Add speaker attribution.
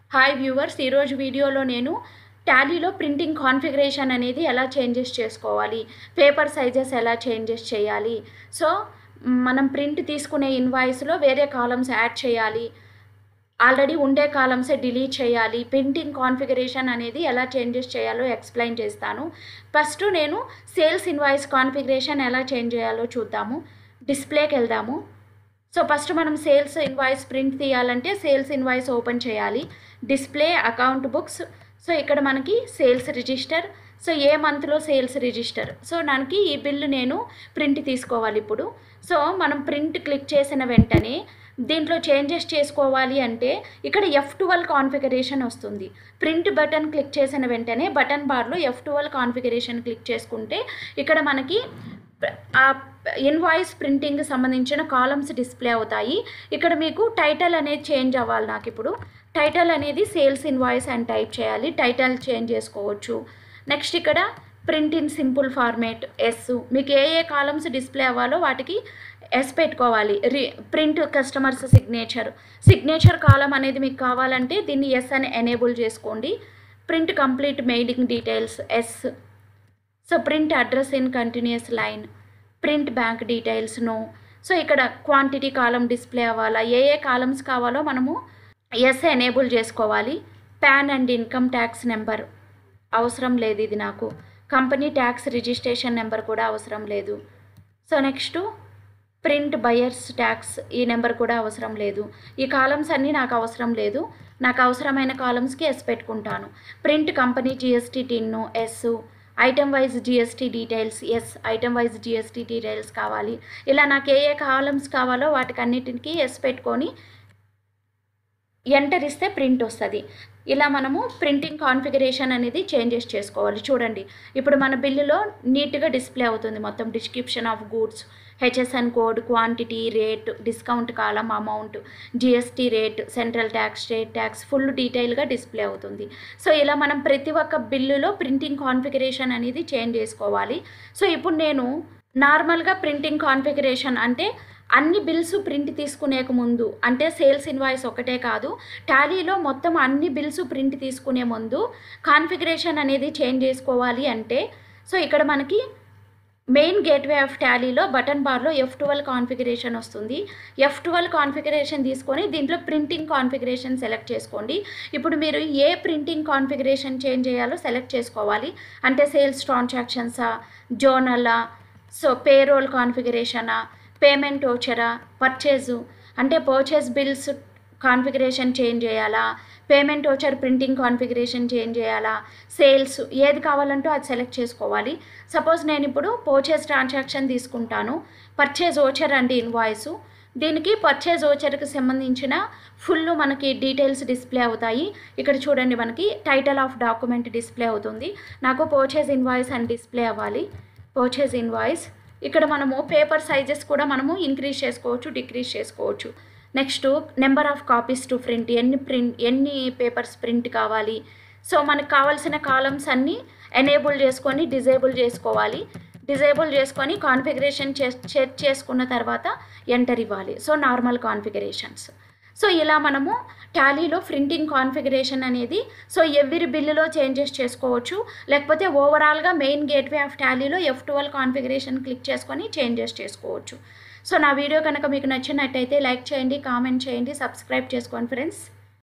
Speaker 1: hi viewers ఈరోజు వీడియోలో నేను టాలీలో ప్రింటింగ్ కాన్ఫిగరేషన్ అనేది ఎలా చేంజెస్ చేసుకోవాలి పేపర్ సైజెస్ ఎలా చేంజెస్ చేయాలి సో మనం ప్రింట్ తీసుకునే ఇన్వాయిస్లో వేరే కాలమ్స్ యాడ్ చేయాలి ఆల్రెడీ ఉండే కాలమ్సే డిలీట్ చేయాలి ప్రింటింగ్ కాన్ఫిగరేషన్ అనేది ఎలా చేంజెస్ చేయాలో ఎక్స్ప్లెయిన్ చేస్తాను ఫస్ట్ నేను సేల్స్ ఇన్వాయిస్ కాన్ఫిగరేషన్ ఎలా చేంజ్ చేయాలో చూద్దాము డిస్ప్లేకి వెళ్దాము సో ఫస్ట్ మనం సేల్స్ ఇన్వాయిస్ ప్రింట్ తీయాలంటే సేల్స్ ఇన్వాయిస్ ఓపెన్ చేయాలి డిస్ప్లే అకౌంట్ బుక్స్ సో ఇక్కడ మనకి సేల్స్ రిజిస్టర్ సో ఏ మంత్లో సేల్స్ రిజిస్టర్ సో మనకి ఈ బిల్లు నేను ప్రింట్ తీసుకోవాలి ఇప్పుడు సో మనం ప్రింట్ క్లిక్ చేసిన వెంటనే దీంట్లో చేంజెస్ చేసుకోవాలి అంటే ఇక్కడ ఎఫ్ ట్వెల్వ్ కాన్ఫిగరేషన్ వస్తుంది ప్రింట్ బటన్ క్లిక్ చేసిన వెంటనే బటన్ బార్లో ఎఫ్ ట్వెల్వ్ కాన్ఫిగరేషన్ క్లిక్ చేసుకుంటే ఇక్కడ మనకి ఆ ఇన్వాయిస్ ప్రింటింగ్ సంబంధించిన కాలమ్స్ డిస్ప్లే అవుతాయి ఇక్కడ మీకు టైటిల్ అనేది చేంజ్ అవ్వాలి నాకు ఇప్పుడు టైటిల్ అనేది సేల్స్ ఇన్వాయిస్ అని టైప్ చేయాలి టైటిల్ చేంజ్ చేసుకోవచ్చు నెక్స్ట్ ఇక్కడ print in simple format yes మీకు ఏ ఏ కాలమ్స్ డిస్ప్లే అవ్వాలో వాటికి ఎస్ పెట్టుకోవాలి రి print customer's signature signature column అనేది మీకు కావాలంటే దీన్ని ఎస్ అని ఎనేబుల్ చేసుకోండి print complete mailing details yes so print address in continuous line print bank details no so ఇక్కడ క్వాంటిటీ కాలం డిస్ప్లే అవ్వాలా ఏ ఏ కాలమ్స్ కావాలో మనము ఎస్ ఎనేబుల్ చేసుకోవాలి PAN and income tax number అవసరం లేదు ఇది నాకు కంపెనీ ట్యాక్స్ రిజిస్ట్రేషన్ నెంబర్ కూడా అవసరం లేదు so next print buyers tax ఈ నెంబర్ కూడా అవసరం లేదు ఈ కాలమ్స్ అన్నీ నాకు అవసరం లేదు నాకు అవసరమైన కాలమ్స్కి ఎస్ పెట్టుకుంటాను print company GST TIN yes item wise GST details yes item wise GST details కావాలి ఇలా నాకు ఏ ఏ కాలమ్స్ కావాలో వాటికి అన్నిటికీ ఎస్ పెట్టుకొని ఎంటర్ ఇస్తే ప్రింట్ వస్తుంది ఇలా మనము ప్రింటింగ్ కాన్ఫిగరేషన్ అనేది చేంజెస్ చేసుకోవాలి చూడండి ఇప్పుడు మన బిల్లులో నీట్గా డిస్ప్లే అవుతుంది మొత్తం description of goods HSN code quantity rate discount column amount GST rate central tax state tax full డీటెయిల్గా డిస్ప్లే అవుతుంది సో ఇలా మనం ప్రతి ఒక్క బిల్లులో ప్రింటింగ్ కాన్ఫిగరేషన్ అనేది చేంజ్ చేసుకోవాలి సో ఇప్పుడు నేను నార్మల్గా ప్రింటింగ్ కాన్ఫిగరేషన్ అంటే అన్ని బిల్స్ ప్రింట్ తీసుకునేక ముందు అంటే సేల్స్ ఇన్వాయిస్ ఒకటే కాదు టాలీలో మొత్తం అన్ని బిల్స్ ప్రింట్ తీసుకునే ముందు కాన్ఫిగరేషన్ అనేది చేంజ్ చేసుకోవాలి అంటే సో ఇక్కడ మనకి మెయిన్ గేట్వే ఆఫ్ టాలీలో బటన్ బార్లో ఎఫ్ ట్వెల్వ్ కాన్ఫిగరేషన్ వస్తుంది ఎఫ్ ట్వెల్వ్ కాన్ఫిగరేషన్ తీసుకొని దీంట్లో ప్రింటింగ్ కాన్ఫిగరేషన్ సెలెక్ట్ చేసుకోండి ఇప్పుడు మీరు ఏ ప్రింటింగ్ కాన్ఫిగరేషన్ చేంజ్ చేయాలో సెలెక్ట్ చేసుకోవాలి అంటే సేల్స్ ట్రాన్సాక్షన్సా జోనలా సో పేరోల్ కాన్ఫిగరేషనా పేమెంట్ ఓచరా పర్చేజు అంటే పర్చేజ్ బిల్స్ కాన్ఫిగరేషన్ చేంజ్ చేయాలా payment voucher printing configuration change చేయాలా సేల్స్ ఏది కావాలంటో అది సెలెక్ట్ చేసుకోవాలి సపోజ్ నేను ఇప్పుడు పర్చేజ్ ట్రాన్సాక్షన్ తీసుకుంటాను పర్చేజ్ ఓచర్ అండి ఇన్వాయిస్ దీనికి పర్చేజ్ ఓచర్కి సంబంధించిన ఫుల్ మనకి డీటెయిల్స్ డిస్ప్లే అవుతాయి ఇక్కడ చూడండి మనకి టైటిల్ ఆఫ్ డాక్యుమెంట్ డిస్ప్లే అవుతుంది నాకు పర్చేజ్ ఇన్వాయిస్ అని డిస్ప్లే అవ్వాలి పర్చేజ్ ఇన్వాయిస్ ఇక్కడ మనము పేపర్ సైజెస్ కూడా మనము ఇంక్రీజ్ చేసుకోవచ్చు డిక్రీజ్ చేసుకోవచ్చు next number of copies to print ఎన్ని ప్రింట్ ఎన్ని పేపర్స్ ప్రింట్ కావాలి సో మనకు కావాల్సిన కాలమ్స్ అన్నీ ఎనేబుల్ చేసుకొని డిజేబుల్ చేసుకోవాలి డిజేబుల్ చేసుకొని కాన్ఫిగరేషన్ చే సెట్ చేసుకున్న తర్వాత ఎంటర్ ఇవ్వాలి సో నార్మల్ కాన్ఫిగరేషన్స్ సో ఇలా మనము టాలీలో ప్రింటింగ్ కాన్ఫిగరేషన్ అనేది సో ఎవ్రీ బిల్లులో చేంజెస్ చేసుకోవచ్చు లేకపోతే ఓవరాల్గా మెయిన్ గేట్వే ఆఫ్ టాలీలో ఎఫ్ ట్వెల్వ్ కాన్ఫిగరేషన్ క్లిక్ చేసుకొని చేంజెస్ చేసుకోవచ్చు సో నా వీడియో కనుక మీకు నచ్చినట్టయితే లైక్ చేయండి కామెంట్ చేయండి సబ్స్క్రైబ్ చేసుకోండి ఫ్రెండ్స్